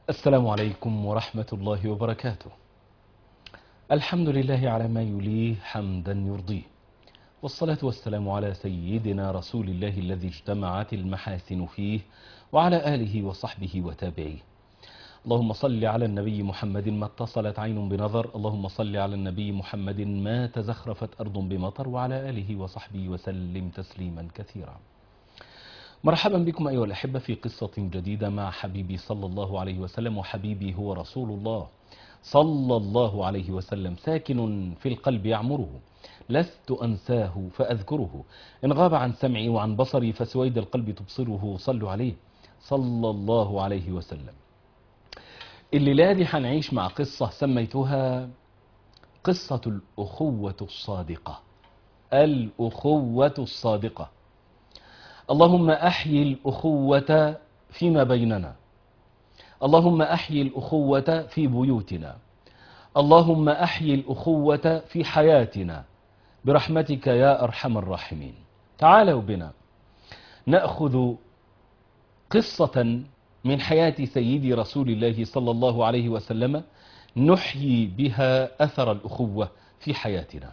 السلام عليكم ورحمة الله وبركاته الحمد لله على ما يليه حمدا يرضيه والصلاة والسلام على سيدنا رسول الله الذي اجتمعت المحاسن فيه وعلى آله وصحبه وتابعيه اللهم صل على النبي محمد ما اتصلت عين بنظر اللهم صل على النبي محمد ما تزخرفت أرض بمطر وعلى آله وصحبه وسلم تسليما كثيرا مرحبا بكم أيها الأحبة في قصة جديدة مع حبيبي صلى الله عليه وسلم وحبيبي هو رسول الله صلى الله عليه وسلم ساكن في القلب يعمره لست أنساه فأذكره إن غاب عن سمعي وعن بصري فسويد القلب تبصره صلوا عليه صلى الله عليه وسلم الليلة دي هنعيش مع قصة سميتها قصة الأخوة الصادقة الأخوة الصادقة اللهم أحيي الأخوة فيما بيننا اللهم أحيي الأخوة في بيوتنا اللهم أحيي الأخوة في حياتنا برحمتك يا أرحم الراحمين تعالوا بنا نأخذ قصة من حياة سيدي رسول الله صلى الله عليه وسلم نحيي بها أثر الأخوة في حياتنا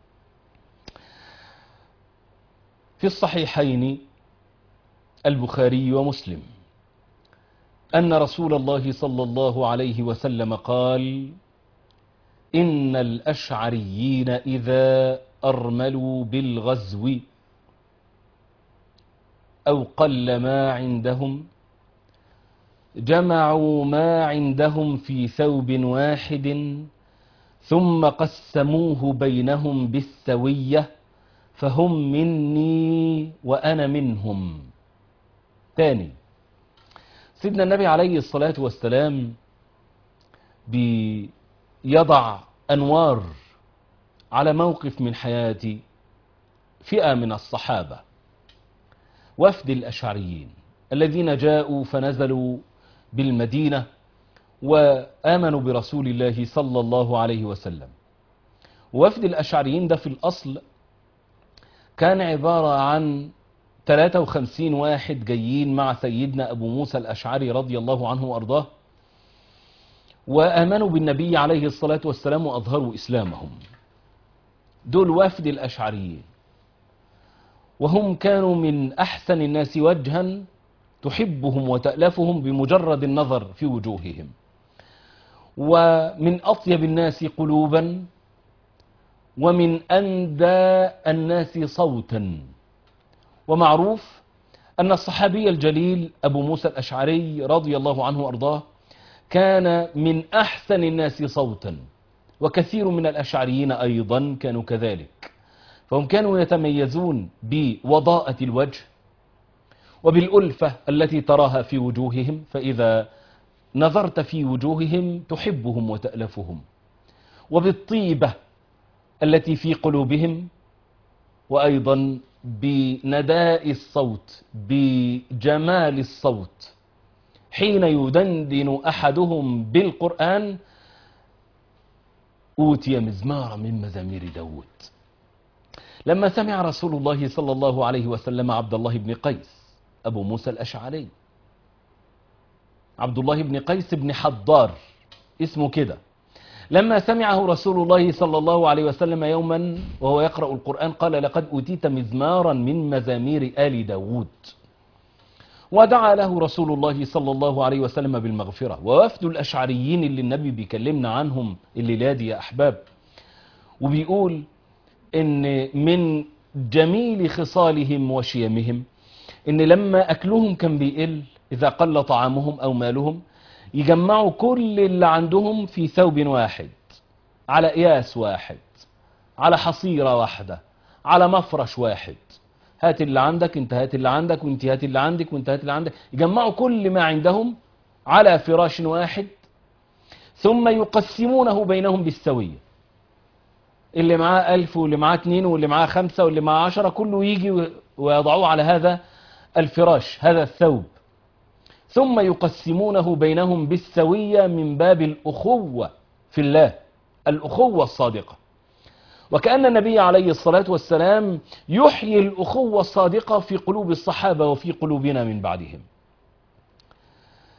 في الصحيحين البخاري ومسلم أن رسول الله صلى الله عليه وسلم قال إن الأشعريين إذا أرملوا بالغزو أو قل ما عندهم جمعوا ما عندهم في ثوب واحد ثم قسموه بينهم بالسوية فهم مني وأنا منهم تاني سيدنا النبي عليه الصلاة والسلام بيضع أنوار على موقف من حياة فئة من الصحابة وفد الأشعريين الذين جاءوا فنزلوا بالمدينة وآمنوا برسول الله صلى الله عليه وسلم وفد الأشعريين ده في الأصل كان عبارة عن 53 واحد جايين مع سيدنا أبو موسى الأشعري رضي الله عنه وأرضاه وآمنوا بالنبي عليه الصلاة والسلام وأظهروا إسلامهم دول وفد الأشعريين وهم كانوا من أحسن الناس وجها تحبهم وتألفهم بمجرد النظر في وجوههم ومن أطيب الناس قلوبا ومن أندى الناس صوتا ومعروف أن الصحابي الجليل أبو موسى الأشعري رضي الله عنه وأرضاه كان من أحسن الناس صوتا وكثير من الأشعريين أيضا كانوا كذلك فهم كانوا يتميزون بوضاءة الوجه وبالألفة التي تراها في وجوههم فإذا نظرت في وجوههم تحبهم وتألفهم وبالطيبة التي في قلوبهم وأيضا بنداء الصوت بجمال الصوت حين يدندن أحدهم بالقرآن أوتي مزمارا من مزامير داود لما سمع رسول الله صلى الله عليه وسلم عبد الله بن قيس أبو موسى الأشعري عبد الله بن قيس بن حضار اسمه كده لما سمعه رسول الله صلى الله عليه وسلم يوما وهو يقرأ القرآن قال لقد أوتيت مزمارا من مزامير آل داود ودعا له رسول الله صلى الله عليه وسلم بالمغفرة ووفد الأشعريين اللي النبي بيكلمنا عنهم الليلة دي يا أحباب وبيقول إن من جميل خصالهم وشيمهم إن لما أكلهم كان بيقل إذا قل طعامهم أو مالهم يجمعوا كل اللي عندهم في ثوب واحد على قياس واحد على حصيرة واحدة على مفرش واحد هات اللي عندك انت هات اللي عندك وانت هات اللي عندك وانت هات اللي عندك يجمعوا كل ما عندهم على فراش واحد ثم يقسمونه بينهم بالسوية اللي معاه ألف واللي معاه اتنين واللي معاه خمسة واللي معاه عشرة كله يجي ويضعوه على هذا الفراش هذا الثوب ثم يقسمونه بينهم بالسوية من باب الأخوة في الله الأخوة الصادقة وكأن النبي عليه الصلاة والسلام يحيي الأخوة الصادقة في قلوب الصحابة وفي قلوبنا من بعدهم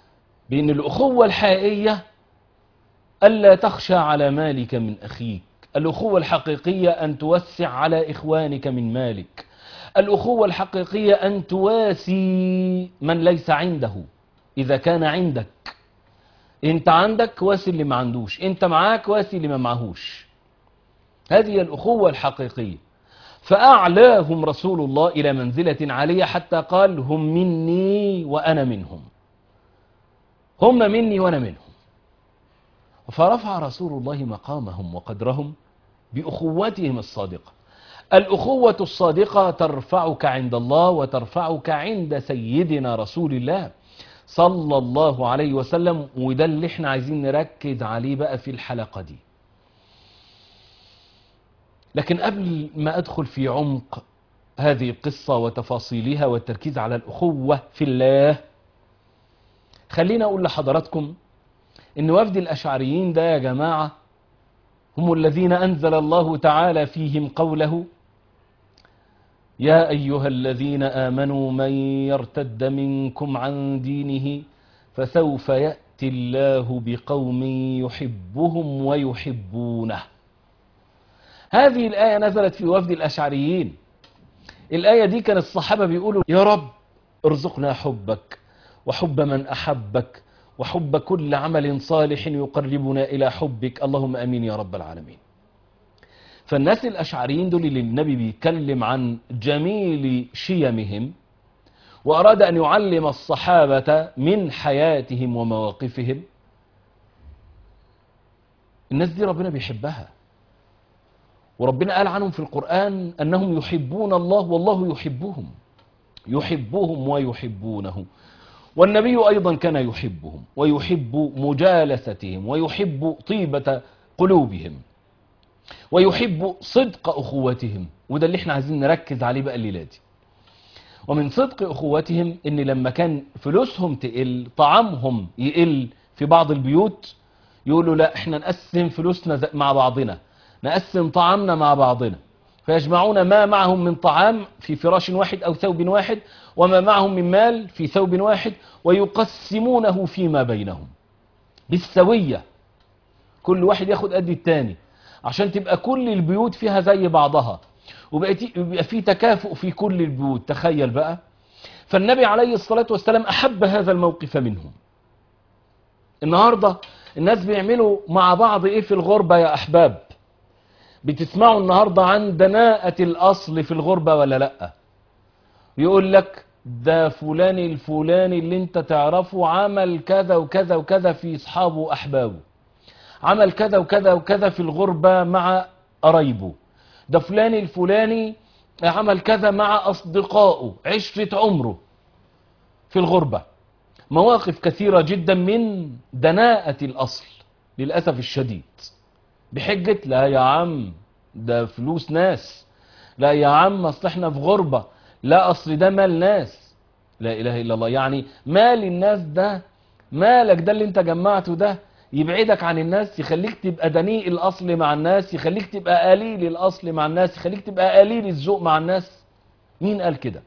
بأن الأخوة الحقيقية ألا تخشى على مالك من أخيك الأخوة الحقيقية أن توسع على إخوانك من مالك الأخوة الحقيقية أن تواسي من ليس عنده إذا كان عندك انت عندك واسي اللي ما عندوش انت معاك واسي اللي ما معهوش هذه الأخوة الحقيقية فأعلاهم رسول الله إلى منزلة عالية حتى قال هم مني وأنا منهم هم مني وأنا منهم فرفع رسول الله مقامهم وقدرهم بأخوتهم الصادقة الأخوة الصادقة ترفعك عند الله وترفعك عند سيدنا رسول الله صلى الله عليه وسلم وده اللي احنا عايزين نركز عليه بقى في الحلقة دي لكن قبل ما أدخل في عمق هذه القصة وتفاصيلها والتركيز على الأخوة في الله خلينا أقول لحضراتكم إن وفد الأشعريين ده يا جماعة هم الذين أنزل الله تعالى فيهم قوله يا أيها الذين آمنوا من يرتد منكم عن دينه فسوف يأتي الله بقوم يحبهم ويحبونه هذه الآية نزلت في وفد الأشعريين الآية دي كان الصحابة بيقولوا يا رب ارزقنا حبك وحب من أحبك وحب كل عمل صالح يقربنا إلى حبك اللهم أمين يا رب العالمين فالناس الأشعريين دول اللي النبي بيتكلم عن جميل شيمهم وأراد أن يعلم الصحابة من حياتهم ومواقفهم الناس دي ربنا بيحبها وربنا قال عنهم في القرآن أنهم يحبون الله والله يحبهم يحبهم ويحبونه والنبي أيضا كان يحبهم ويحب مجالستهم ويحب طيبة قلوبهم ويحب صدق أخوتهم وده اللي احنا عايزين نركز عليه بقى الليلة دي ومن صدق أخوتهم إن لما كان فلوسهم تقل طعامهم يقل في بعض البيوت يقولوا لا احنا نقسم فلوسنا مع بعضنا نقسم طعامنا مع بعضنا فيجمعون ما معهم من طعام في فراش واحد أو ثوب واحد وما معهم من مال في ثوب واحد ويقسمونه فيما بينهم بالسوية كل واحد ياخد قد التاني عشان تبقى كل البيوت فيها زي بعضها ويبقى في تكافؤ في كل البيوت تخيل بقى فالنبي عليه الصلاة والسلام أحب هذا الموقف منهم النهاردة الناس بيعملوا مع بعض ايه في الغربة يا أحباب بتسمعوا النهاردة عن دناءة الأصل في الغربة ولا لأ يقول لك ده فلان الفلاني اللي انت تعرفه عمل كذا وكذا وكذا في اصحابه واحبابه عمل كذا وكذا وكذا في الغربة مع قرايبه ده فلان الفلاني عمل كذا مع أصدقائه عشرة عمره في الغربة مواقف كثيرة جدا من دناءة الأصل للأسف الشديد بحجة لا يا عم ده فلوس ناس لا يا عم اصل احنا في غربة لا اصل ده مال ناس لا اله الا الله يعني مال الناس ده مالك ده اللي انت جمعته ده يبعدك عن الناس يخليك تبقى دنيء الاصل مع الناس يخليك تبقى قليل الاصل مع الناس يخليك تبقى قليل الذوق مع الناس مين قال كده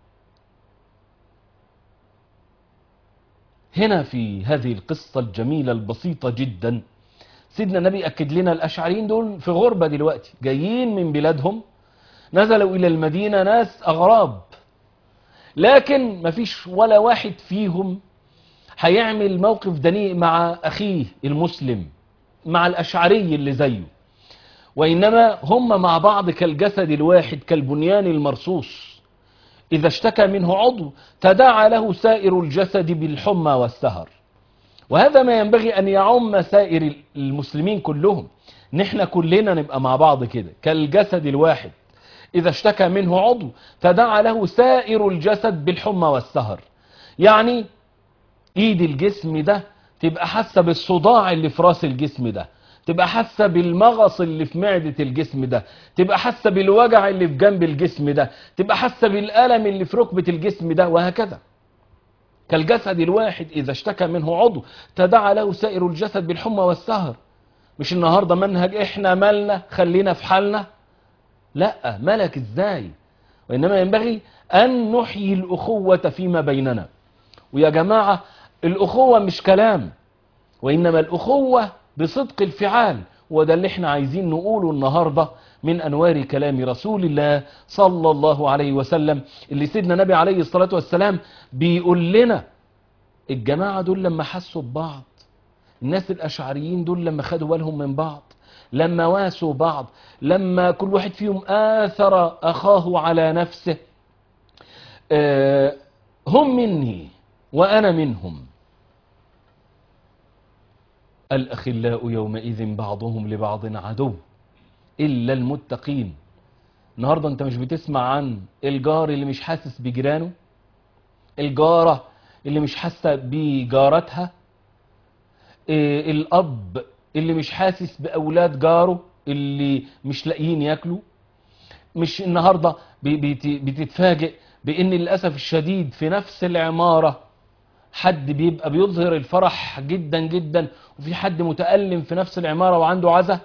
هنا في هذه القصة الجميلة البسيطة جدا سيدنا النبي أكد لنا الأشعريين دول في غربة دلوقتي جايين من بلادهم نزلوا إلى المدينة ناس أغراب لكن مفيش ولا واحد فيهم هيعمل موقف دنيء مع أخيه المسلم مع الأشعري اللي زيه وإنما هم مع بعض كالجسد الواحد كالبنيان المرصوص إذا اشتكى منه عضو تداعى له سائر الجسد بالحمى والسهر وهذا ما ينبغي أن يعم سائر المسلمين كلهم نحن كلنا نبقى مع بعض كده كالجسد الواحد إذا اشتكى منه عضو تداعى له سائر الجسد بالحمى والسهر يعني ايد الجسم ده تبقى حاسه بالصداع اللي في راس الجسم ده تبقى حاسه بالمغص اللي في معده الجسم ده تبقى حاسه بالوجع اللي في جنب الجسم ده تبقى حاسه بالالم اللي في ركبه الجسم ده وهكذا كالجسد الواحد اذا اشتكى منه عضو تداعى له سائر الجسد بالحمى والسهر مش النهارده منهج احنا مالنا خلينا في حالنا لا مالك ازاي وانما ينبغي ان نحيي الاخوه فيما بيننا ويا جماعه الأخوة مش كلام وإنما الأخوة بصدق الفعال وده اللي احنا عايزين نقوله النهاردة من أنوار كلام رسول الله صلى الله عليه وسلم اللي سيدنا النبي عليه الصلاة والسلام بيقول لنا الجماعة دول لما حسوا ببعض الناس الأشعريين دول لما خدوا بالهم من بعض لما واسوا بعض لما كل واحد فيهم آثر أخاه على نفسه آه هم مني وأنا منهم الأخلاء يومئذ بعضهم لبعض عدو إلا المتقين النهاردة أنت مش بتسمع عن الجار اللي مش حاسس بجيرانه الجارة اللي مش حاسة بجارتها إيه الأب اللي مش حاسس بأولاد جاره اللي مش لاقيين ياكلوا مش النهاردة بتتفاجئ بأن للأسف الشديد في نفس العمارة حد بيبقى بيظهر الفرح جدا جدا وفي حد متألم في نفس العمارة وعنده عزة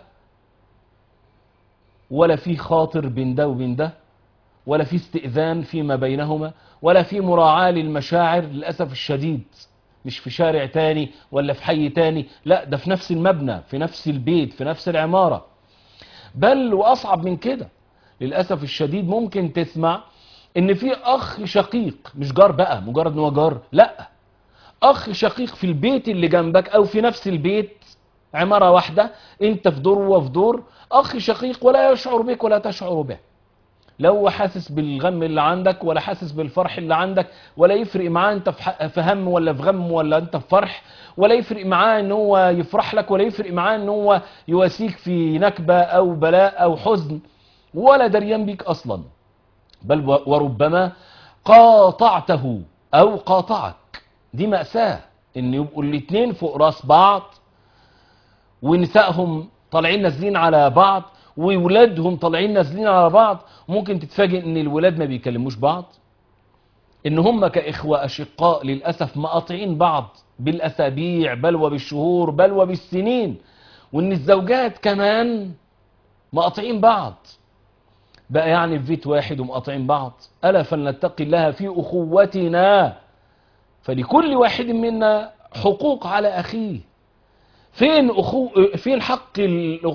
ولا في خاطر بين ده وبين ده ولا في استئذان فيما بينهما ولا في مراعاة للمشاعر للأسف الشديد مش في شارع تاني ولا في حي تاني لا ده في نفس المبنى في نفس البيت في نفس العمارة بل وأصعب من كده للأسف الشديد ممكن تسمع ان في اخ شقيق مش جار بقى مجرد ان هو جار لا اخ شقيق في البيت اللي جنبك او في نفس البيت عمارة واحدة انت في دور وهو في دور اخ شقيق ولا يشعر بك ولا تشعر به لا هو حاسس بالغم اللي عندك ولا حاسس بالفرح اللي عندك ولا يفرق معاه انت في هم ولا في غم ولا انت في فرح ولا يفرق معاه ان هو يفرح لك ولا يفرق معاه ان هو يواسيك في نكبة او بلاء او حزن ولا دريان بيك اصلا بل وربما قاطعته او قاطعك دي مأساة ان يبقوا الاتنين فوق راس بعض ونسائهم طالعين نازلين على بعض وولادهم طالعين نازلين على بعض ممكن تتفاجئ ان الولاد ما بيكلموش بعض ان هم كاخوة اشقاء للأسف مقاطعين بعض بالاسابيع بل وبالشهور بل وبالسنين وان الزوجات كمان مقاطعين بعض بقى يعني في بيت واحد ومقاطعين بعض ألا فلنتقي الله في أخوتنا فلكل واحد منا حقوق على أخيه فين أخو فين حق ال...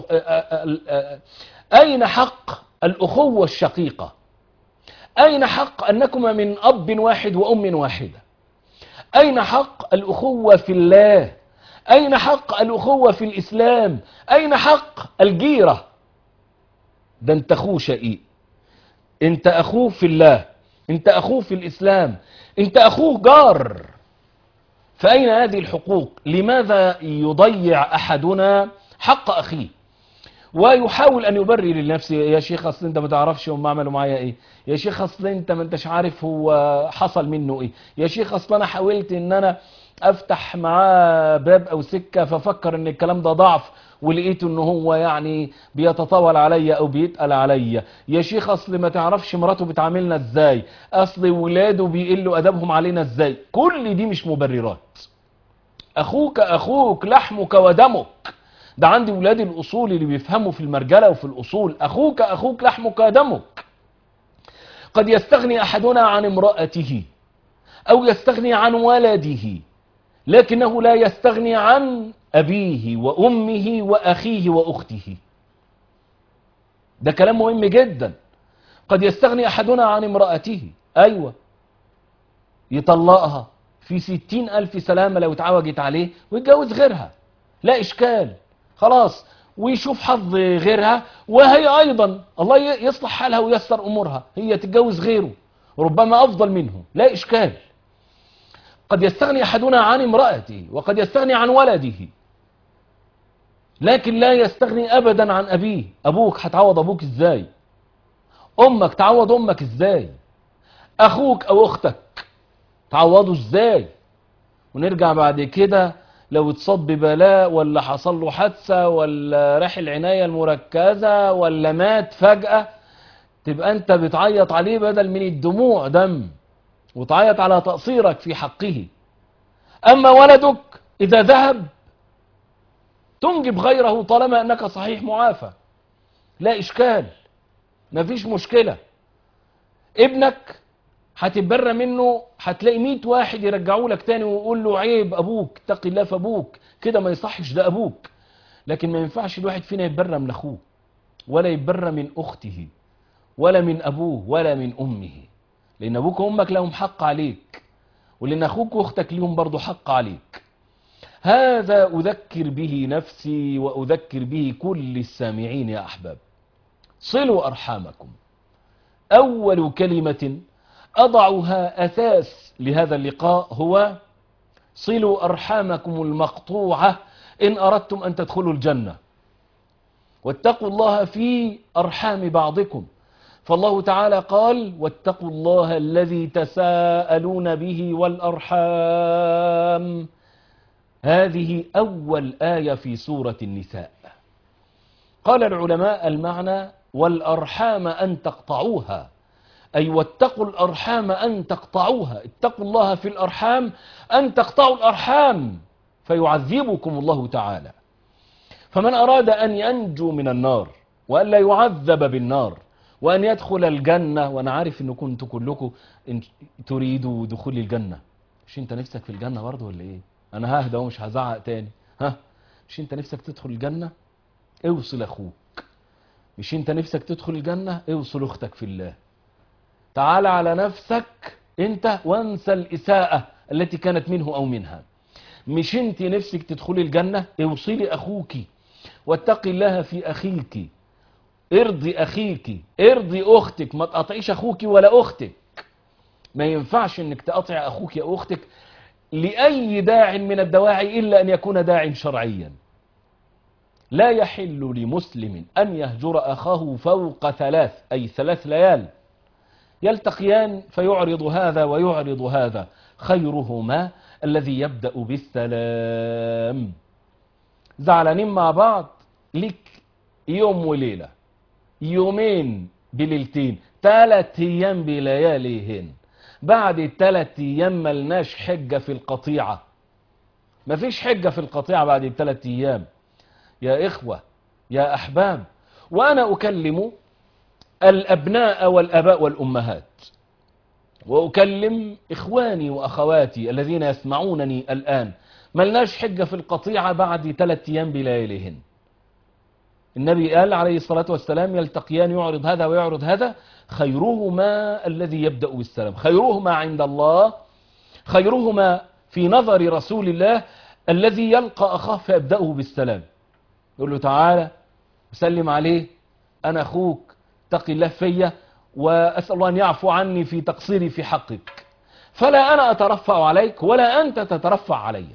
أين حق الأخوة الشقيقة أين حق أنكما من أب واحد وأم واحدة أين حق الأخوة في الله أين حق الأخوة في الإسلام أين حق الجيرة ده انت أخوه شقيق انت أخوه في الله انت أخوه في الإسلام انت أخوه جار فأين هذه الحقوق لماذا يضيع أحدنا حق أخيه ويحاول أن يبرر لنفسه يا شيخ أصل أنت ما تعرفش هم عملوا معايا إيه يا شيخ أصل أنت ما أنتش عارف هو حصل منه إيه يا شيخ أصل أنا حاولت أن أنا أفتح معاه باب أو سكة ففكر أن الكلام ده ضعف ولقيته ان هو يعني بيتطاول عليا او بيتقل عليا يا شيخ اصل ما تعرفش مراته بتعاملنا ازاي اصل ولاده بيقلوا ادبهم علينا ازاي كل دي مش مبررات اخوك اخوك لحمك ودمك ده عندي ولاد الاصول اللي بيفهموا في المرجله وفي الاصول اخوك اخوك لحمك ودمك قد يستغني احدنا عن امراته او يستغني عن ولده لكنه لا يستغني عن أبيه وأمه وأخيه وأخته ده كلام مهم جدا قد يستغني أحدنا عن امرأته أيوة يطلقها في ستين ألف سلامة لو اتعوجت عليه ويتجوز غيرها لا إشكال خلاص ويشوف حظ غيرها وهي أيضا الله يصلح حالها ويسر أمورها هي تتجوز غيره ربما أفضل منه لا إشكال قد يستغني أحدنا عن امرأته وقد يستغني عن ولده لكن لا يستغني أبدا عن أبيه أبوك هتعوض أبوك إزاي أمك تعوض أمك إزاي أخوك أو أختك تعوضه إزاي ونرجع بعد كده لو اتصاب ببلاء ولا حصل له حادثة ولا راح العناية المركزة ولا مات فجأة تبقى أنت بتعيط عليه بدل من الدموع دم وتعيط على تقصيرك في حقه أما ولدك إذا ذهب تنجب غيره طالما أنك صحيح معافى لا إشكال مفيش مشكلة ابنك هتتبرى منه هتلاقي 100 واحد يرجعوا لك تاني ويقول له عيب ابوك اتقي الله في ابوك كده ما يصحش ده ابوك لكن ما ينفعش الواحد فينا يتبرى من اخوه ولا يتبرى من اخته ولا من ابوه ولا من امه لان ابوك وامك لهم حق عليك ولان اخوك واختك لهم برضو حق عليك هذا اذكر به نفسي واذكر به كل السامعين يا احباب صلوا ارحامكم اول كلمه اضعها اساس لهذا اللقاء هو صلوا ارحامكم المقطوعه ان اردتم ان تدخلوا الجنه واتقوا الله في ارحام بعضكم فالله تعالى قال واتقوا الله الذي تساءلون به والارحام هذه اول ايه في سوره النساء قال العلماء المعنى والارحام ان تقطعوها أي واتقوا الأرحام أن تقطعوها اتقوا الله في الأرحام أن تقطعوا الأرحام فيعذبكم الله تعالى فمن أراد أن ينجو من النار وأن لا يعذب بالنار وأن يدخل الجنة وأنا عارف أن كنتوا كلكم إن تريدوا دخول الجنة مش أنت نفسك في الجنة برضه ولا إيه أنا ههدى ومش هزعق تاني ها مش أنت نفسك تدخل الجنة اوصل أخوك مش أنت نفسك تدخل الجنة اوصل أختك في الله تعال على نفسك انت وانسى الإساءة التي كانت منه أو منها مش انت نفسك تدخلي الجنة اوصلي أخوك واتقي الله في أخيك ارضي أخيك ارضي أختك ما تقطعيش أخوك ولا أختك ما ينفعش انك تقطع أخوك أو أختك لأي داع من الدواعي إلا أن يكون داع شرعيا لا يحل لمسلم أن يهجر أخاه فوق ثلاث أي ثلاث ليال يلتقيان فيعرض هذا ويعرض هذا خيرهما الذي يبدأ بالسلام زعلانين مع بعض لك يوم وليلة يومين بليلتين ثلاث ايام بلياليهن بعد الثلاث ايام ملناش حجة في القطيعة مفيش حجة في القطيعة بعد الثلاث ايام يا اخوة يا احباب وانا اكلم الأبناء والأباء والأمهات وأكلم إخواني وأخواتي الذين يسمعونني الآن ملناش حجة في القطيعة بعد ثلاث أيام بلياليهن النبي قال عليه الصلاة والسلام يلتقيان يعرض هذا ويعرض هذا خيرهما الذي يبدأ بالسلام خيرهما عند الله خيرهما في نظر رسول الله الذي يلقى أخاه فيبدأه بالسلام يقول له تعالى سلم عليه أنا أخوك اتقي الله فيا وأسأل الله أن يعفو عني في تقصيري في حقك فلا أنا أترفع عليك ولا أنت تترفع علي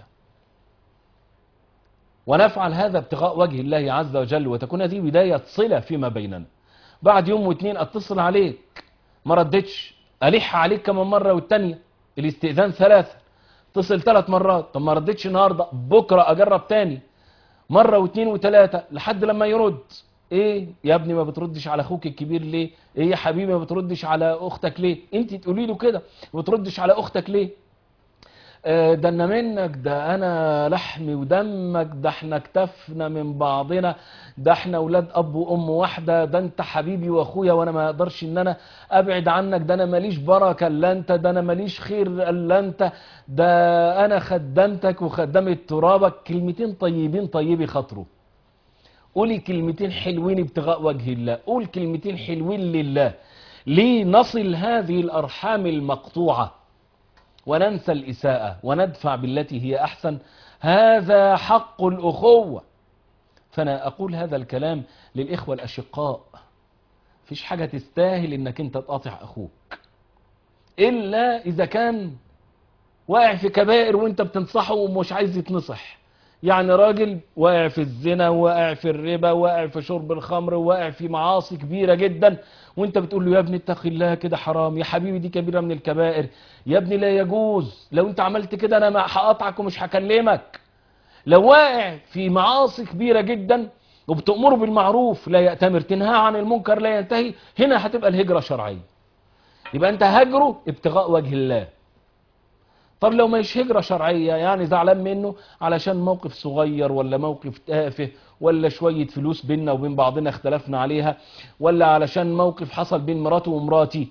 ونفعل هذا ابتغاء وجه الله عز وجل وتكون هذه بداية صلة فيما بيننا بعد يوم واثنين اتصل عليك ما ردتش ألح عليك كمان مرة والتانية الاستئذان ثلاثة اتصل ثلاث مرات طب ما ردتش النهاردة بكرة أجرب تاني مرة واثنين وثلاثة لحد لما يرد ايه يا ابني ما بتردش على اخوك الكبير ليه ايه يا حبيبي ما بتردش على اختك ليه انت تقولي له كده ما بتردش على اختك ليه آه ده انا منك ده انا لحمي ودمك ده احنا اكتفنا من بعضنا ده احنا اولاد اب وام واحده ده انت حبيبي واخويا وانا ما اقدرش ان انا ابعد عنك ده انا ماليش بركه الا انت ده انا ماليش خير الا انت ده انا خدمتك وخدمت ترابك كلمتين طيبين طيبي خاطره قولي كلمتين حلوين ابتغاء وجه الله قول كلمتين حلوين لله لنصل هذه الأرحام المقطوعة وننسى الإساءة وندفع بالتي هي أحسن هذا حق الأخوة فأنا أقول هذا الكلام للإخوة الأشقاء فيش حاجة تستاهل إنك أنت تقاطع أخوك إلا إذا كان واقع في كبائر وانت بتنصحه ومش عايز يتنصح يعني راجل واقع في الزنا واقع في الربا واقع في شرب الخمر واقع في معاصي كبيرة جدا وانت بتقول له يا ابني اتق الله كده حرام يا حبيبي دي كبيرة من الكبائر يا ابني لا يجوز لو انت عملت كده انا ما هقطعك ومش هكلمك لو واقع في معاصي كبيرة جدا وبتأمره بالمعروف لا يأتمر تنهى عن المنكر لا ينتهي هنا هتبقى الهجرة شرعية يبقى انت هجره ابتغاء وجه الله طب لو مش هجرة شرعية يعني زعلان منه علشان موقف صغير ولا موقف تافه ولا شوية فلوس بيننا وبين بعضنا اختلفنا عليها ولا علشان موقف حصل بين مراته ومراتي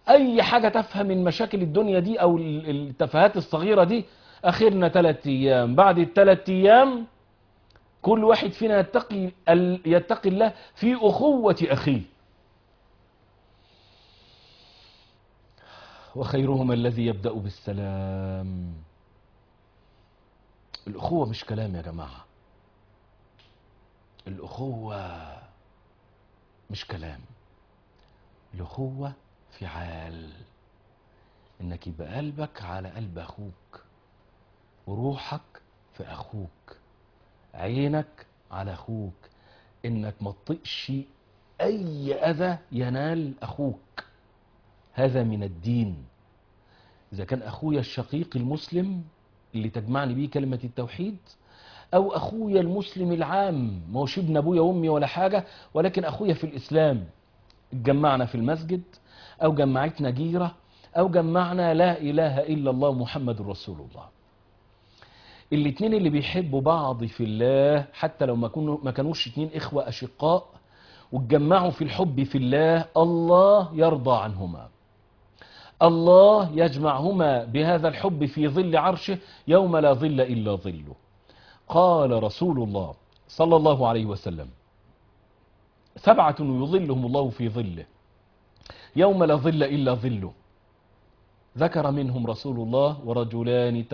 اي حاجة تافهه من مشاكل الدنيا دي او ال- التفاهات الصغيرة دي اخرنا ثلاث ايام بعد الثلاث ايام كل واحد فينا يتقي ال- يتقي الله في اخوة اخيه وخيرهما الذي يبدأ بالسلام الأخوة مش كلام يا جماعة الأخوة مش كلام الأخوة فعال إنك يبقى قلبك على قلب أخوك وروحك في أخوك عينك على أخوك إنك ما تطقش أي أذى ينال أخوك هذا من الدين إذا كان أخويا الشقيق المسلم اللي تجمعني بيه كلمة التوحيد أو أخويا المسلم العام ما هوش ابن أبويا وأمي ولا حاجة ولكن أخويا في الإسلام اتجمعنا في المسجد أو جمعتنا جيرة أو جمعنا لا إله إلا الله محمد رسول الله الاتنين اللي بيحبوا بعض في الله حتى لو ما كانوا ما كانوش اتنين إخوة أشقاء واتجمعوا في الحب في الله الله يرضى عنهما الله يجمعهما بهذا الحب في ظل عرشه يوم لا ظل إلا ظله قال رسول الله صلى الله عليه وسلم سبعة يظلهم الله في ظله يوم لا ظل إلا ظله ذكر منهم رسول الله ورجلان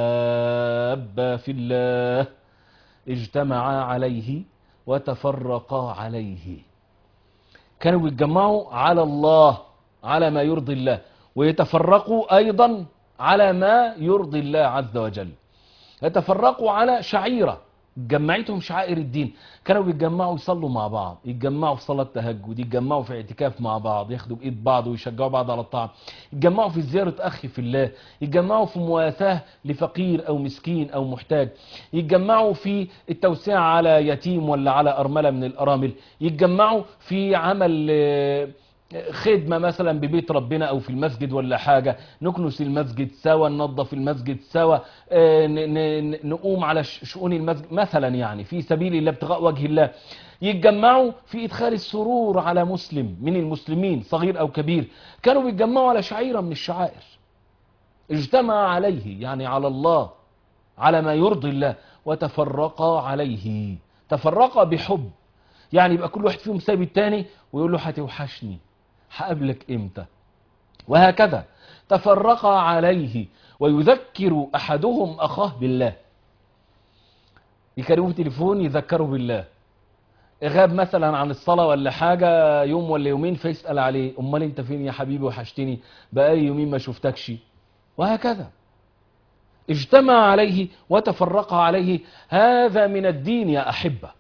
تحابا في الله اجتمعا عليه وتفرقا عليه كانوا يتجمعوا على الله على ما يرضي الله ويتفرقوا أيضا على ما يرضي الله عز وجل يتفرقوا على شعيرة جمعتهم شعائر الدين كانوا بيتجمعوا يصلوا مع بعض يتجمعوا في صلاة تهجد يتجمعوا في اعتكاف مع بعض ياخدوا بإيد بعض ويشجعوا بعض على الطاعة يتجمعوا في زيارة أخ في الله يتجمعوا في مواساة لفقير أو مسكين أو محتاج يتجمعوا في التوسعة على يتيم ولا على أرملة من الأرامل يتجمعوا في عمل آه، خدمة مثلا ببيت ربنا او في المسجد ولا حاجة نكنس المسجد سوا ننظف المسجد سوا آه، ن- ن- نقوم على ش- شؤون المسجد مثلا يعني في سبيل الله ابتغاء وجه الله يتجمعوا في ادخال السرور على مسلم من المسلمين صغير او كبير كانوا بيتجمعوا على شعيرة من الشعائر اجتمع عليه يعني على الله على ما يرضي الله وتفرقا عليه تفرقا بحب يعني يبقى كل واحد فيهم سايب التاني ويقول له هتوحشني هقابلك امتى وهكذا تفرقا عليه ويذكر احدهم اخاه بالله يكلموه تليفون يذكروا بالله غاب مثلا عن الصلاة ولا حاجة يوم ولا يومين فيسأل عليه امال انت فين يا حبيبي وحشتني بقالي يومين ما شفتكش وهكذا اجتمع عليه وتفرق عليه هذا من الدين يا أحبة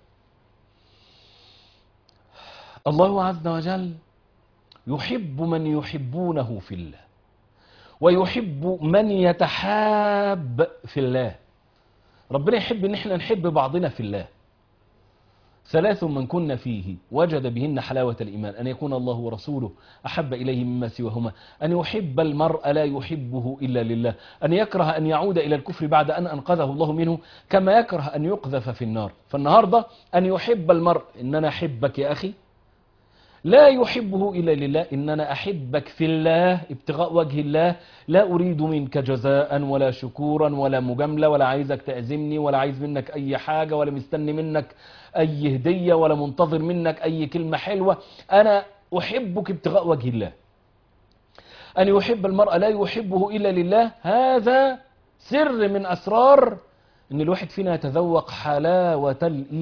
الله عز وجل يحب من يحبونه في الله ويحب من يتحاب في الله ربنا يحب ان احنا نحب بعضنا في الله ثلاث من كن فيه وجد بهن حلاوة الإيمان أن يكون الله ورسوله أحب إليه مما سواهما أن يحب المرء لا يحبه إلا لله أن يكره أن يعود إلى الكفر بعد أن أنقذه الله منه كما يكره أن يقذف في النار فالنهاردة أن يحب المرء إن أنا أحبك يا أخي لا يحبه إلا لله إن أنا أحبك في الله ابتغاء وجه الله لا أريد منك جزاء ولا شكورا ولا مجاملة ولا عايزك تعزمني ولا عايز منك أي حاجة ولا مستني منك أي هدية ولا منتظر منك أي كلمة حلوة أنا أحبك ابتغاء وجه الله أن يحب المرء لا يحبه إلا لله هذا سر من أسرار أن الواحد فينا يتذوق حلاوة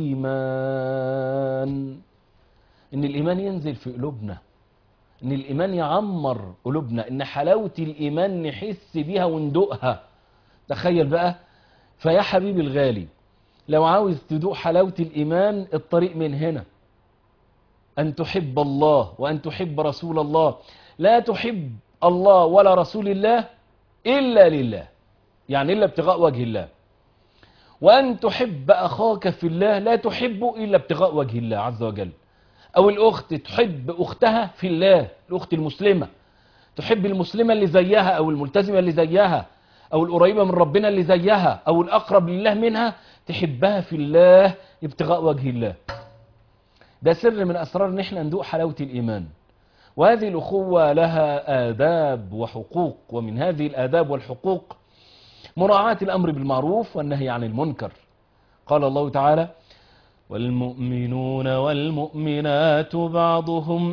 الإيمان ان الايمان ينزل في قلوبنا ان الايمان يعمر قلوبنا ان حلاوة الايمان نحس بيها وندوقها تخيل بقى فيا حبيبي الغالي لو عاوز تدوق حلاوة الايمان الطريق من هنا ان تحب الله وان تحب رسول الله لا تحب الله ولا رسول الله الا لله يعني الا ابتغاء وجه الله وان تحب اخاك في الله لا تحبه الا ابتغاء وجه الله عز وجل او الاخت تحب اختها في الله الاخت المسلمة تحب المسلمة اللي زيها او الملتزمة اللي زيها او القريبة من ربنا اللي زيها او الاقرب لله منها تحبها في الله ابتغاء وجه الله ده سر من اسرار ان احنا ندوق حلاوة الايمان وهذه الأخوة لها آداب وحقوق ومن هذه الآداب والحقوق مراعاة الأمر بالمعروف والنهي عن المنكر قال الله تعالى والمؤمنون والمؤمنات بعضهم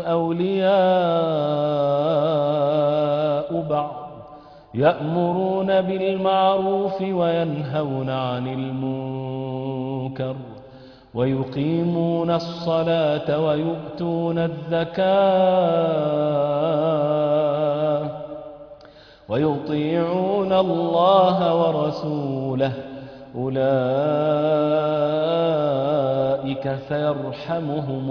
أولياء بعض يأمرون بالمعروف وينهون عن المنكر ويقيمون الصلاة ويؤتون الزكاة ويطيعون الله ورسوله أولئك سيرحمهم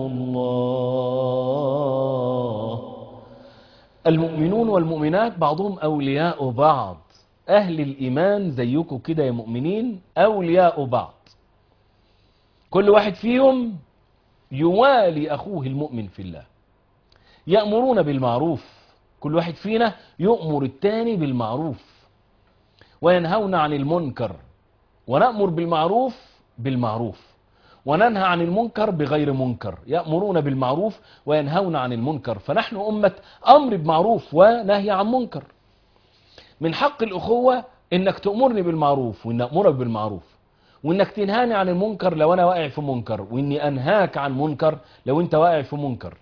الله المؤمنون والمؤمنات بعضهم أولياء بعض أهل الإيمان زيكم كده يا مؤمنين أولياء بعض كل واحد فيهم يوالي أخوه المؤمن في الله يأمرون بالمعروف كل واحد فينا يؤمر التاني بالمعروف وينهون عن المنكر ونأمر بالمعروف بالمعروف وننهى عن المنكر بغير منكر يأمرون بالمعروف وينهون عن المنكر فنحن أمة أمر بمعروف ونهي عن منكر من حق الأخوة إنك تأمرني بالمعروف وإن أمرك بالمعروف وإنك تنهاني عن المنكر لو أنا واقع في منكر وإني أنهاك عن منكر لو أنت واقع في منكر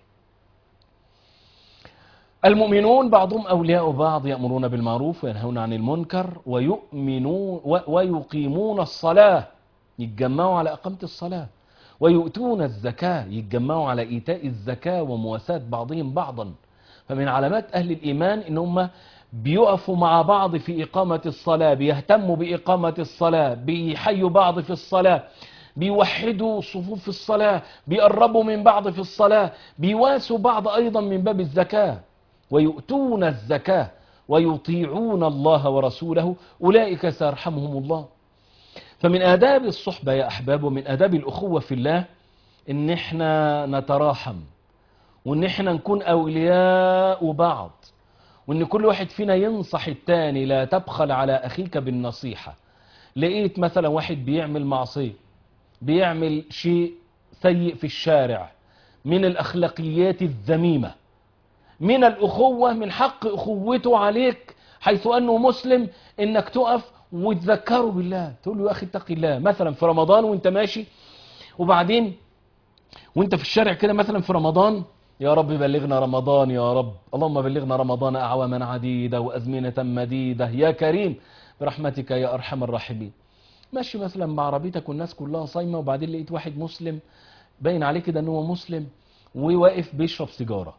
المؤمنون بعضهم أولياء بعض يأمرون بالمعروف وينهون عن المنكر ويؤمنون ويقيمون الصلاة يتجمعوا على إقامة الصلاة ويؤتون الزكاة يتجمعوا على إيتاء الزكاة ومواساة بعضهم بعضا فمن علامات أهل الإيمان إن هم بيقفوا مع بعض في إقامة الصلاة بيهتموا بإقامة الصلاة بيحيوا بعض في الصلاة بيوحدوا صفوف في الصلاة بيقربوا من بعض في الصلاة بيواسوا بعض أيضا من باب الزكاة ويؤتون الزكاة ويطيعون الله ورسوله أولئك سيرحمهم الله فمن آداب الصحبة يا أحباب ومن آداب الأخوة في الله إن إحنا نتراحم وإن إحنا نكون أولياء بعض وإن كل واحد فينا ينصح التاني لا تبخل على أخيك بالنصيحة لقيت مثلا واحد بيعمل معصية بيعمل شيء سيء في الشارع من الأخلاقيات الذميمة من الأخوة من حق أخوته عليك حيث أنه مسلم إنك تقف وتذكره بالله تقول له يا أخي اتق الله مثلا في رمضان وانت ماشي وبعدين وانت في الشارع كده مثلا في رمضان يا رب بلغنا رمضان يا رب اللهم بلغنا رمضان أعواما عديدة وأزمنة مديدة يا كريم برحمتك يا أرحم الراحمين ماشي مثلا بعربيتك والناس كلها صايمة وبعدين لقيت واحد مسلم باين عليه كده ان هو مسلم وواقف بيشرب سيجارة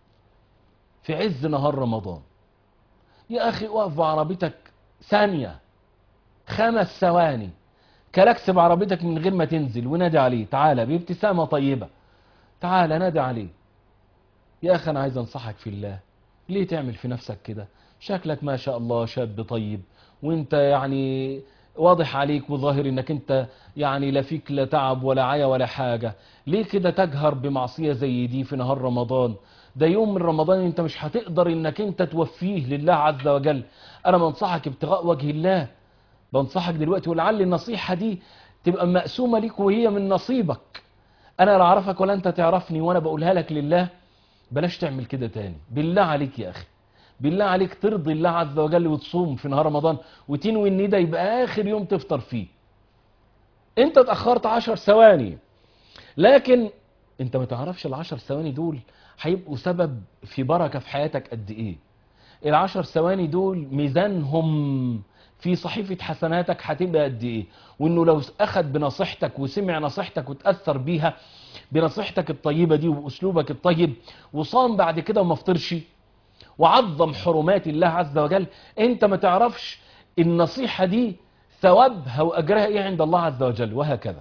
في عز نهار رمضان يا أخي اقف بعربيتك ثانية خمس ثواني كلاكس بعربيتك من غير ما تنزل ونادي عليه تعالى بابتسامة طيبة تعالى نادي عليه يا أخي أنا عايز أنصحك في الله ليه تعمل في نفسك كده شكلك ما شاء الله شاب طيب وانت يعني واضح عليك وظاهر انك انت يعني لا فيك لا تعب ولا عيا ولا حاجة ليه كده تجهر بمعصية زي دي في نهار رمضان ده يوم من رمضان انت مش هتقدر انك انت توفيه لله عز وجل انا بنصحك ابتغاء وجه الله بنصحك دلوقتي ولعل النصيحة دي تبقى مقسومة ليك وهي من نصيبك انا لا اعرفك ولا انت تعرفني وانا بقولها لك لله بلاش تعمل كده تاني بالله عليك يا اخي بالله عليك ترضي الله عز وجل وتصوم في نهار رمضان وتنوي ان ده يبقى اخر يوم تفطر فيه انت اتأخرت عشر ثواني لكن انت ما تعرفش العشر ثواني دول هيبقوا سبب في بركة في حياتك قد ايه العشر ثواني دول ميزانهم في صحيفة حسناتك هتبقى قد ايه وانه لو اخذ بنصيحتك وسمع نصيحتك وتأثر بيها بنصيحتك الطيبة دي واسلوبك الطيب وصام بعد كده وما فطرش وعظم حرمات الله عز وجل انت ما تعرفش النصيحة دي ثوابها واجرها ايه عند الله عز وجل وهكذا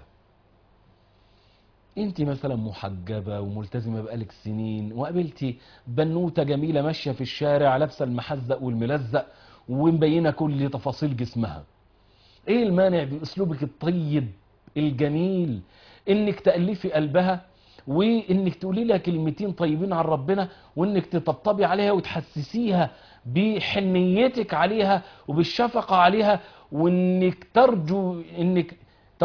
انت مثلا محجبة وملتزمة بقالك سنين وقابلتي بنوتة جميلة ماشية في الشارع لابسة المحزق والملزق ومبينة كل تفاصيل جسمها ايه المانع باسلوبك الطيب الجميل انك تألفي قلبها وانك تقولي لها كلمتين طيبين عن ربنا وانك تطبطبي عليها وتحسسيها بحنيتك عليها وبالشفقة عليها وانك ترجو انك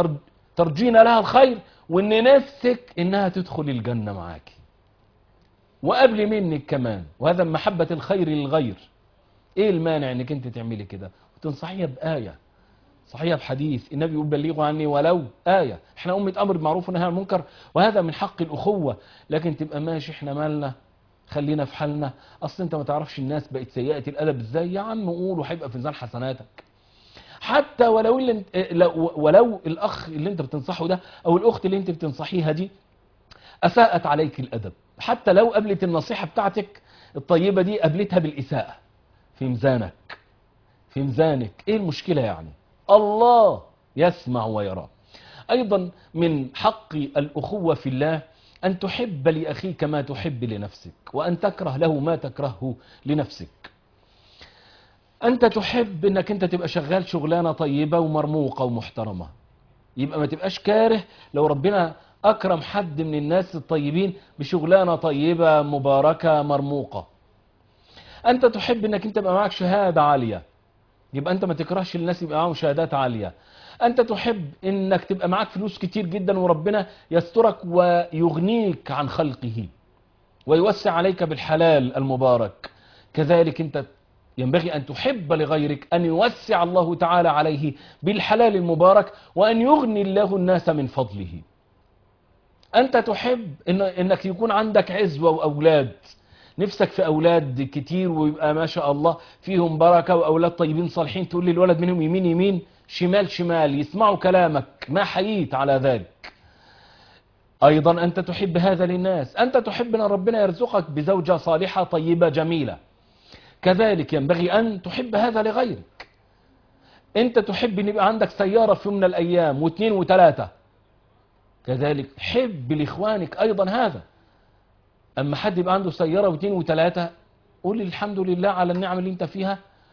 ترجين لها الخير وان نفسك انها تدخل الجنة معاكي وقبل منك كمان وهذا من محبة الخير للغير ايه المانع انك انت تعملي كده وتنصحيها بآية صحيح بحديث النبي يقول بلغوا عني ولو آية احنا أمة أمر بالمعروف ونهي عن المنكر وهذا من حق الأخوة لكن تبقى ماشي احنا مالنا خلينا في حالنا أصل أنت ما تعرفش الناس بقت سيئة الأدب إزاي يا عم قول وهيبقى في ميزان حسناتك حتى ولو اللي انت لو- ولو الأخ اللي أنت بتنصحه ده أو الأخت اللي أنت بتنصحيها دي أساءت عليك الأدب حتى لو قبلت النصيحة بتاعتك الطيبة دي قبلتها بالإساءة في ميزانك في ميزانك ايه المشكلة يعني الله يسمع ويرى ايضا من حق الاخوة في الله ان تحب لاخيك ما تحب لنفسك وان تكره له ما تكرهه لنفسك انت تحب انك انت تبقى شغال شغلانة طيبة ومرموقة ومحترمة يبقى ما تبقاش كاره لو ربنا اكرم حد من الناس الطيبين بشغلانة طيبة مباركة مرموقة انت تحب انك انت يبقى معك شهادة عالية يبقى انت ما تكرهش الناس يبقى معاهم شهادات عالية انت تحب انك تبقى معاك فلوس كتير جدا وربنا يسترك ويغنيك عن خلقه ويوسع عليك بالحلال المبارك كذلك انت ينبغي ان تحب لغيرك ان يوسع الله تعالى عليه بالحلال المبارك وان يغني الله الناس من فضله انت تحب إن انك يكون عندك عزوة واولاد نفسك في اولاد كتير ويبقى ما شاء الله فيهم بركه واولاد طيبين صالحين تقول لي الولد منهم يمين يمين شمال شمال يسمعوا كلامك ما حييت على ذلك ايضا انت تحب هذا للناس انت تحب ان ربنا يرزقك بزوجه صالحه طيبه جميله كذلك ينبغي ان تحب هذا لغيرك انت تحب ان يبقى عندك سياره في يوم من الايام واثنين وثلاثه كذلك حب لاخوانك ايضا هذا اما حد يبقى عنده سياره واثنين وثلاثه قول الحمد لله على النعم اللي انت فيها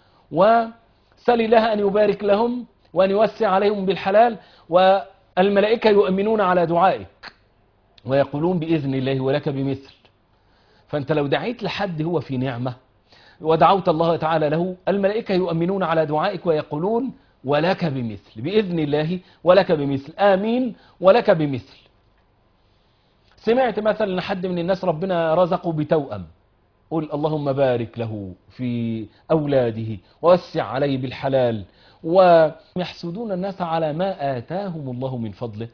وسل الله ان يبارك لهم وان يوسع عليهم بالحلال والملائكه يؤمنون على دعائك ويقولون باذن الله ولك بمثل فانت لو دعيت لحد هو في نعمه ودعوت الله تعالى له الملائكه يؤمنون على دعائك ويقولون ولك بمثل باذن الله ولك بمثل امين ولك بمثل سمعت مثلا ان حد من الناس ربنا رزقه بتوأم قل اللهم بارك له في أولاده ووسع عليه بالحلال ويحسدون الناس على ما آتاهم الله من فضله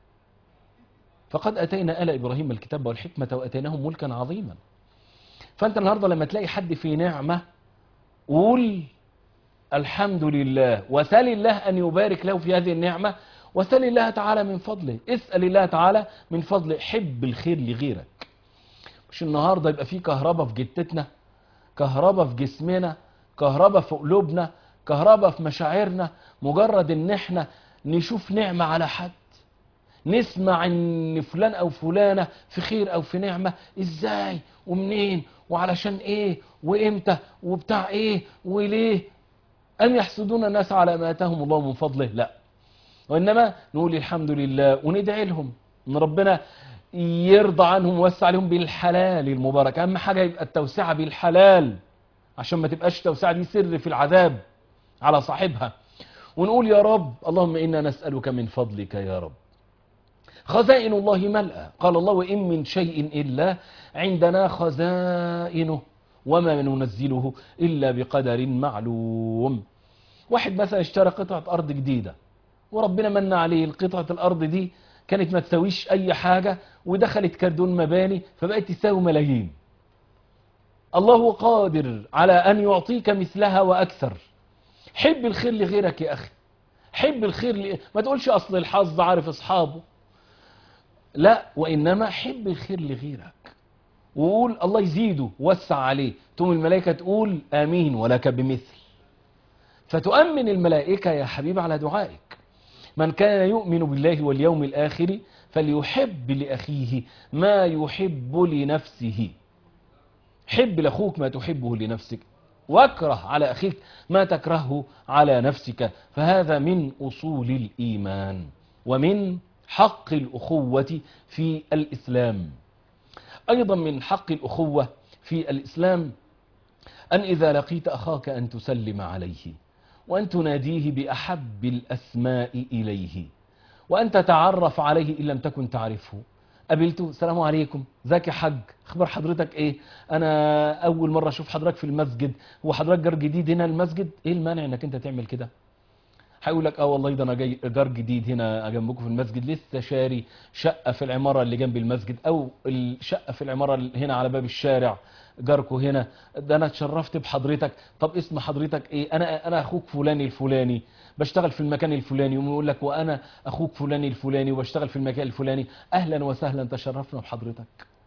فقد أتينا آل إبراهيم الكتاب والحكمة وأتيناهم ملكا عظيما فأنت النهاردة لما تلاقي حد في نعمة قول الحمد لله وسل الله أن يبارك له في هذه النعمة وسل الله تعالى من فضله اسأل الله تعالى من فضله حب الخير لغيرك مش النهاردة يبقى فيه كهرباء في جتتنا كهرباء في جسمنا كهرباء في قلوبنا كهرباء في مشاعرنا مجرد ان احنا نشوف نعمة على حد نسمع ان فلان او فلانة في خير او في نعمة ازاي ومنين وعلشان ايه وامتى وبتاع ايه وليه ام يحسدون الناس على ما اتاهم الله من فضله لا وإنما نقول الحمد لله وندعي لهم إن ربنا يرضى عنهم ويوسع عليهم بالحلال المبارك أهم حاجة يبقى التوسعة بالحلال عشان ما تبقاش التوسعة دي سر في العذاب على صاحبها ونقول يا رب اللهم إنا نسألك من فضلك يا رب خزائن الله ملأى قال الله وإن من شيء إلا عندنا خزائنه وما ننزله إلا بقدر معلوم واحد مثلا اشترى قطعة أرض جديدة وربنا من عليه القطعة الأرض دي كانت ما تساويش أي حاجة ودخلت كردون مباني فبقت تساوي ملايين الله قادر على أن يعطيك مثلها وأكثر حب الخير لغيرك يا أخي حب الخير ل... ما تقولش أصل الحظ عارف أصحابه لا وإنما حب الخير لغيرك وقول الله يزيده وسع عليه تقوم الملائكة تقول آمين ولك بمثل فتؤمن الملائكة يا حبيب على دعائك من كان يؤمن بالله واليوم الآخر فليحب لأخيه ما يحب لنفسه حب لأخوك ما تحبه لنفسك واكره على أخيك ما تكرهه على نفسك فهذا من أصول الإيمان ومن حق الأخوة في الإسلام أيضا من حق الأخوة في الإسلام أن إذا لقيت أخاك أن تسلم عليه وأن تناديه بأحب الأسماء إليه وأن تتعرف عليه إن لم تكن تعرفه قابلته السلام عليكم ازيك يا حاج اخبار حضرتك ايه انا اول مره اشوف حضرتك في المسجد هو حضرتك جار جديد هنا المسجد ايه المانع انك انت تعمل كده هيقول لك اه والله ده انا جاي جار جديد هنا جنبكم في المسجد لسه شاري شقه في العماره اللي جنب المسجد او الشقه في العماره اللي هنا على باب الشارع جاركو هنا ده انا اتشرفت بحضرتك طب اسم حضرتك ايه انا انا اخوك فلاني الفلاني بشتغل في المكان الفلاني ويقول لك وانا اخوك فلاني الفلاني وبشتغل في المكان الفلاني اهلا وسهلا تشرفنا بحضرتك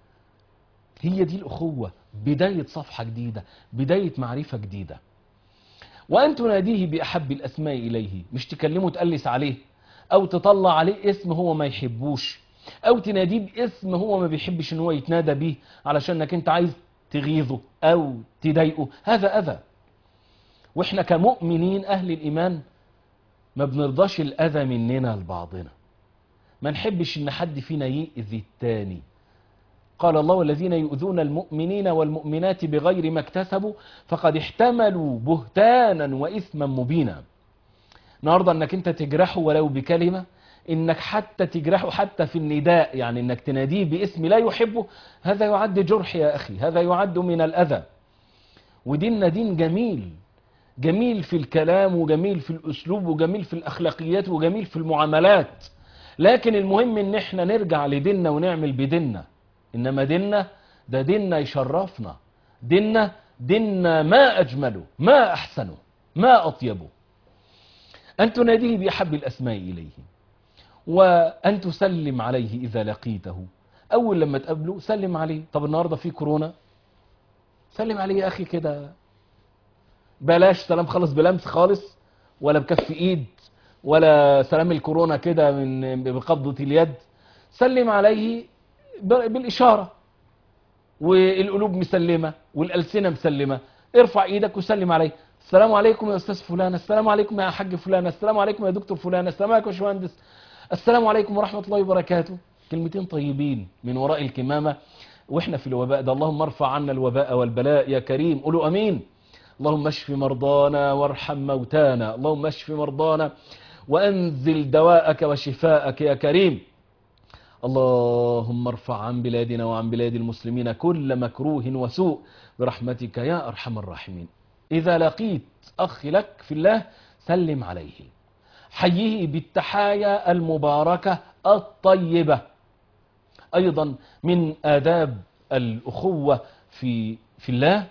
هي دي الاخوه بدايه صفحه جديده بدايه معرفه جديده وأن تناديه بأحب الأسماء إليه مش تكلمه تقلس عليه أو تطلع عليه اسم هو ما يحبوش أو تناديه باسم هو ما بيحبش إن هو يتنادى بيه علشانك أنت عايز تغيظه أو تضايقه هذا أذى وإحنا كمؤمنين أهل الإيمان ما بنرضاش الأذى مننا لبعضنا ما نحبش إن حد فينا يأذي التاني قال الله والذين يؤذون المؤمنين والمؤمنات بغير ما اكتسبوا فقد احتملوا بهتانا وإثما مبينا النهارده انك انت تجرحه ولو بكلمة انك حتى تجرحه حتى في النداء يعني انك تناديه باسم لا يحبه هذا يعد جرح يا اخي هذا يعد من الاذى وديننا دين جميل جميل في الكلام وجميل في الاسلوب وجميل في الاخلاقيات وجميل في المعاملات لكن المهم ان احنا نرجع لديننا ونعمل بديننا انما ديننا ده ديننا يشرفنا ديننا ديننا ما اجمله ما احسنه ما اطيبه ان تناديه باحب الاسماء اليه وان تسلم عليه اذا لقيته اول لما تقابله سلم عليه طب النهارده في كورونا سلم عليه يا اخي كده بلاش سلام خالص بلمس خالص ولا بكف ايد ولا سلام الكورونا كده من بقبضه اليد سلم عليه بالإشارة والقلوب مسلمة والألسنة مسلمة ارفع ايدك وسلم عليه السلام عليكم يا أستاذ فلان السلام عليكم يا حاج فلان السلام عليكم يا دكتور فلان السلام عليكم يا باشمهندس السلام عليكم ورحمة الله وبركاته كلمتين طيبين من وراء الكمامة واحنا في الوباء ده اللهم ارفع عنا الوباء والبلاء يا كريم قولوا امين اللهم اشف مرضانا وارحم موتانا اللهم اشف مرضانا وانزل دواءك وشفاءك يا كريم اللهم ارفع عن بلادنا وعن بلاد المسلمين كل مكروه وسوء برحمتك يا أرحم الراحمين إذا لقيت أخ لك في الله سلم عليه حييه بالتحايا المباركة الطيبة أيضا من آداب الأخوة في, في الله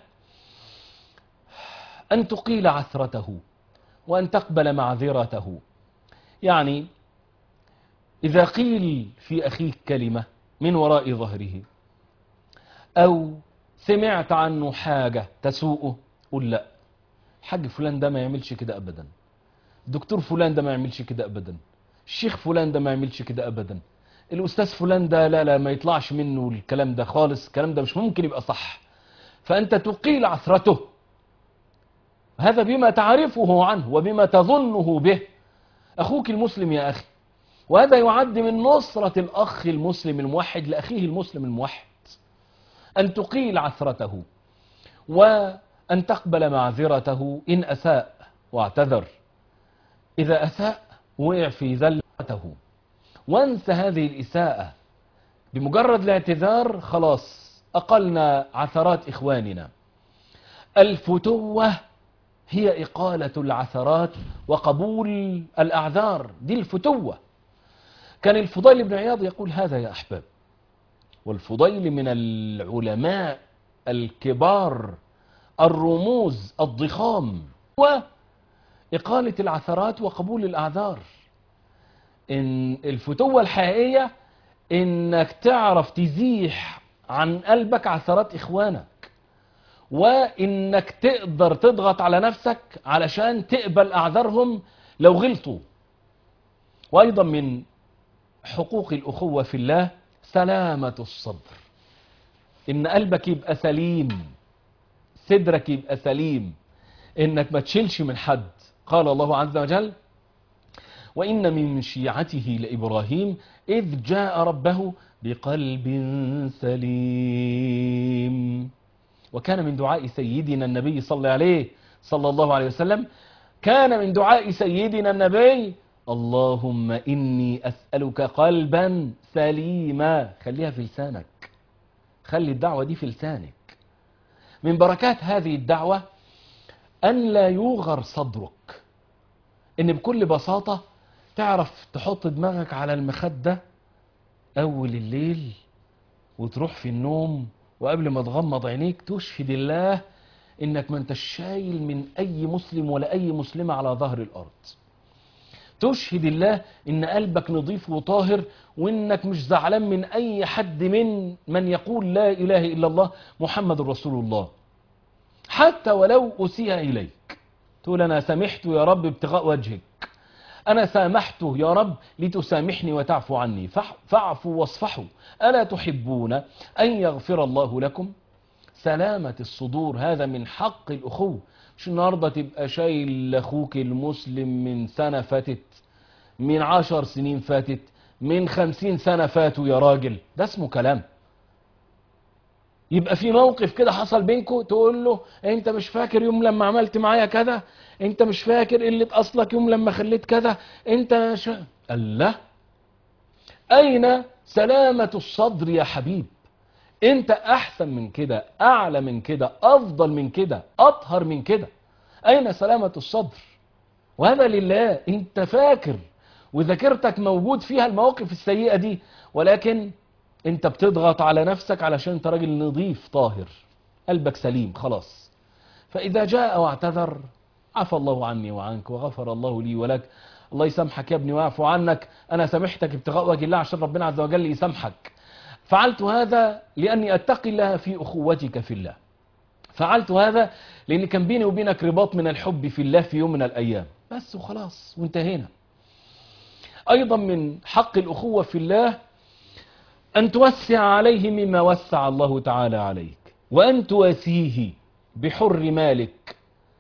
أن تقيل عثرته وأن تقبل معذرته يعني إذا قيل في أخيك كلمة من وراء ظهره أو سمعت عنه حاجة تسوءه قل لا حاج فلان ده ما يعملش كده أبدا دكتور فلان ده ما يعملش كده أبدا الشيخ فلان ده ما يعملش كده أبدا الأستاذ فلان ده لا لا ما يطلعش منه الكلام ده خالص الكلام ده مش ممكن يبقى صح فأنت تقيل عثرته هذا بما تعرفه عنه وبما تظنه به أخوك المسلم يا أخي وهذا يعد من نصرة الأخ المسلم الموحد لأخيه المسلم الموحد أن تقيل عثرته وأن تقبل معذرته إن أساء واعتذر إذا أساء وقع في ذلته وانسى هذه الإساءة بمجرد الاعتذار خلاص أقلنا عثرات إخواننا الفتوة هي إقالة العثرات وقبول الأعذار دي الفتوة كان الفضيل بن عياض يقول هذا يا أحباب والفضيل من العلماء الكبار الرموز الضخام وإقالة العثرات وقبول الأعذار إن الفتوة الحقيقية إنك تعرف تزيح عن قلبك عثرات إخوانك وإنك تقدر تضغط على نفسك علشان تقبل أعذارهم لو غلطوا وأيضا من حقوق الأخوة في الله سلامة الصدر إن قلبك يبقى سليم صدرك يبقى سليم إنك ما تشيلش من حد قال الله عز وجل وإن من شيعته لإبراهيم إذ جاء ربه بقلب سليم وكان من دعاء سيدنا النبي صلى الله عليه صلى الله عليه وسلم كان من دعاء سيدنا النبي اللهم إني أسألك قلبا سليما خليها في لسانك خلي الدعوة دي في لسانك من بركات هذه الدعوة أن لا يوغر صدرك إن بكل بساطة تعرف تحط دماغك على المخدة أول الليل وتروح في النوم وقبل ما تغمض عينيك تشهد الله إنك ما انتش شايل من أي مسلم ولا أي مسلمة على ظهر الأرض تشهد الله إن قلبك نظيف وطاهر وإنك مش زعلان من أي حد من من يقول لا إله إلا الله محمد رسول الله حتى ولو أسيء إليك تقول أنا سامحت يا رب ابتغاء وجهك أنا سامحته يا رب لتسامحني وتعفو عني فاع- فاعفوا واصفحوا ألا تحبون أن يغفر الله لكم سلامة الصدور هذا من حق الأخوة مش النهاردة تبقى شايل أخوك المسلم من سنة فاتت من عشر سنين فاتت من خمسين سنة فاتوا يا راجل ده اسمه كلام يبقى في موقف كده حصل بينكم تقول له انت مش فاكر يوم لما عملت معايا كذا انت مش فاكر قلة اصلك يوم لما خليت كذا انت مش الله اين سلامة الصدر يا حبيب انت احسن من كده اعلى من كده افضل من كده اطهر من كده اين سلامة الصدر وهذا لله انت فاكر وذاكرتك موجود فيها المواقف السيئة دي ولكن انت بتضغط على نفسك علشان انت راجل نظيف طاهر قلبك سليم خلاص فإذا جاء واعتذر عفى الله عني وعنك وغفر الله لي ولك الله يسامحك يا ابني ويعفو عنك أنا سامحتك ابتغاء وجه الله عشان ربنا عز وجل يسامحك فعلت هذا لأني أتقي الله في أخوتك في الله فعلت هذا لأن كان بيني وبينك رباط من الحب في الله في يوم من الأيام بس وخلاص وانتهينا أيضا من حق الأخوة في الله أن توسع عليه مما وسع الله تعالى عليك وأن تواسيه بحر مالك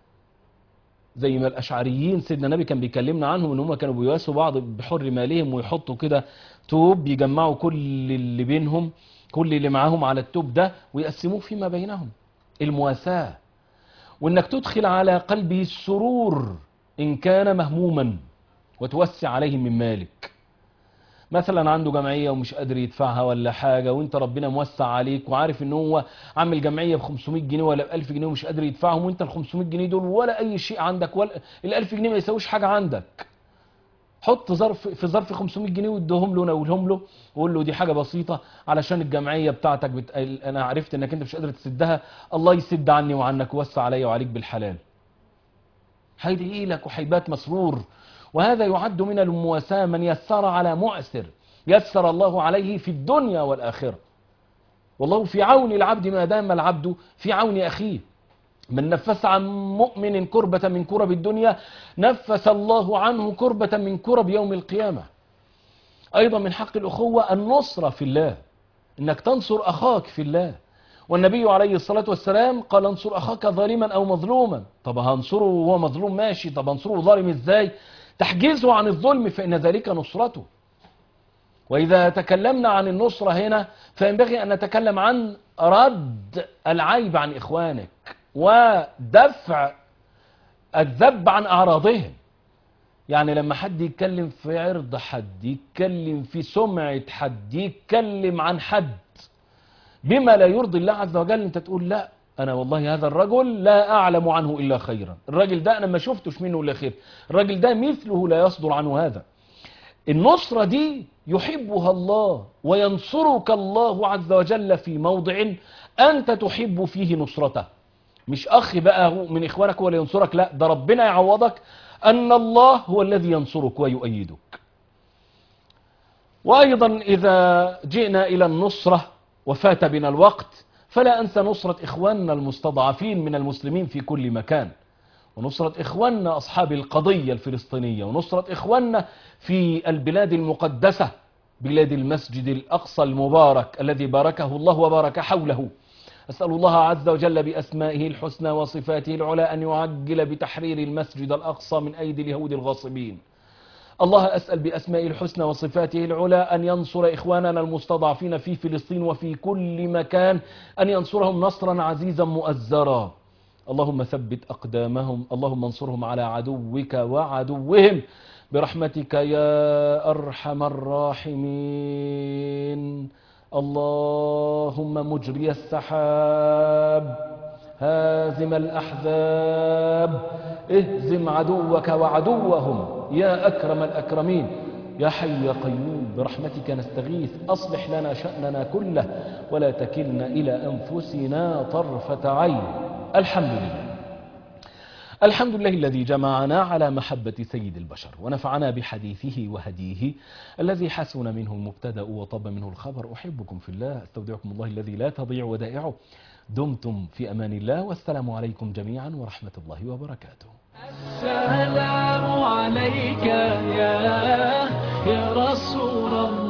زي ما الأشعريين سيدنا النبي كان بيكلمنا عنهم إن هم كانوا بيواسوا بعض بحر مالهم ويحطوا كده توب يجمعوا كل اللي بينهم كل اللي معاهم على التوب ده ويقسموه فيما بينهم المواساة وإنك تدخل على قلبه السرور إن كان مهموما وتوسع عليه من مالك مثلا عنده جمعية ومش قادر يدفعها ولا حاجة وانت ربنا موسع عليك وعارف ان هو عامل جمعية ب 500 جنيه ولا ب 1000 جنيه ومش قادر يدفعهم وانت ال 500 جنيه دول ولا اي شيء عندك ولا ال 1000 جنيه ما يساويش حاجة عندك حط ظرف في ظرف 500 جنيه وادهم له ناولهم له وقول له دي حاجة بسيطة علشان الجمعية بتاعتك بت... انا عرفت انك انت مش قادر تسدها الله يسد عني وعنك ووسع عليا وعليك بالحلال هيدعي لك وهيبات مسرور وهذا يعد من المواساة من يسر على معسر يسر الله عليه في الدنيا والآخرة والله في عون العبد ما دام العبد في عون أخيه من نفس عن مؤمن كربة من كرب الدنيا نفس الله عنه كربة من كرب يوم القيامة أيضا من حق الأخوة النصرة في الله إنك تنصر أخاك في الله والنبي عليه الصلاة والسلام قال انصر أخاك ظالما أو مظلوما طب هنصره وهو مظلوم ماشي طب هنصره ظالم إزاي تحجيزه عن الظلم فإن ذلك نصرته وإذا تكلمنا عن النصرة هنا فينبغي أن نتكلم عن رد العيب عن إخوانك ودفع الذب عن أعراضهم يعني لما حد يتكلم في عرض حد يتكلم في سمعة حد يتكلم عن حد بما لا يرضي الله عز وجل انت تقول لا انا والله هذا الرجل لا اعلم عنه الا خيرا الراجل ده انا ما شفتش منه الا خير الراجل ده مثله لا يصدر عنه هذا النصرة دي يحبها الله وينصرك الله عز وجل في موضع أنت تحب فيه نصرته مش أخ بقى من إخوانك هو اللي ينصرك لا ده ربنا يعوضك أن الله هو الذي ينصرك ويؤيدك وأيضا إذا جئنا إلى النصرة وفات بنا الوقت فلا أنسى نصرة إخواننا المستضعفين من المسلمين في كل مكان ونصرة إخواننا أصحاب القضية الفلسطينية ونصرة إخواننا في البلاد المقدسة بلاد المسجد الأقصى المبارك الذي باركه الله وبارك حوله أسأل الله عز وجل بأسمائه الحسنى وصفاته العلى أن يعجل بتحرير المسجد الأقصى من أيدي اليهود الغاصبين الله أسأل بأسمائه الحسنى وصفاته العلى أن ينصر إخواننا المستضعفين في فلسطين وفي كل مكان أن ينصرهم نصرا عزيزا مؤزرا اللهم ثبت أقدامهم اللهم انصرهم على عدوك وعدوهم برحمتك يا أرحم الراحمين اللهم مجري السحاب هازم الأحزاب اهزم عدوك وعدوهم يا أكرم الأكرمين يا حي يا قيوم برحمتك نستغيث أصلح لنا شأننا كله ولا تكلنا إلى أنفسنا طرفة عين الحمد لله الحمد لله الذي جمعنا على محبة سيد البشر ونفعنا بحديثه وهديه الذي حسن منه المبتدأ وطب منه الخبر أحبكم في الله استودعكم الله الذي لا تضيع ودائعه دمتم في أمان الله والسلام عليكم جميعا ورحمة الله وبركاته السلام عليك يا يا رسول الله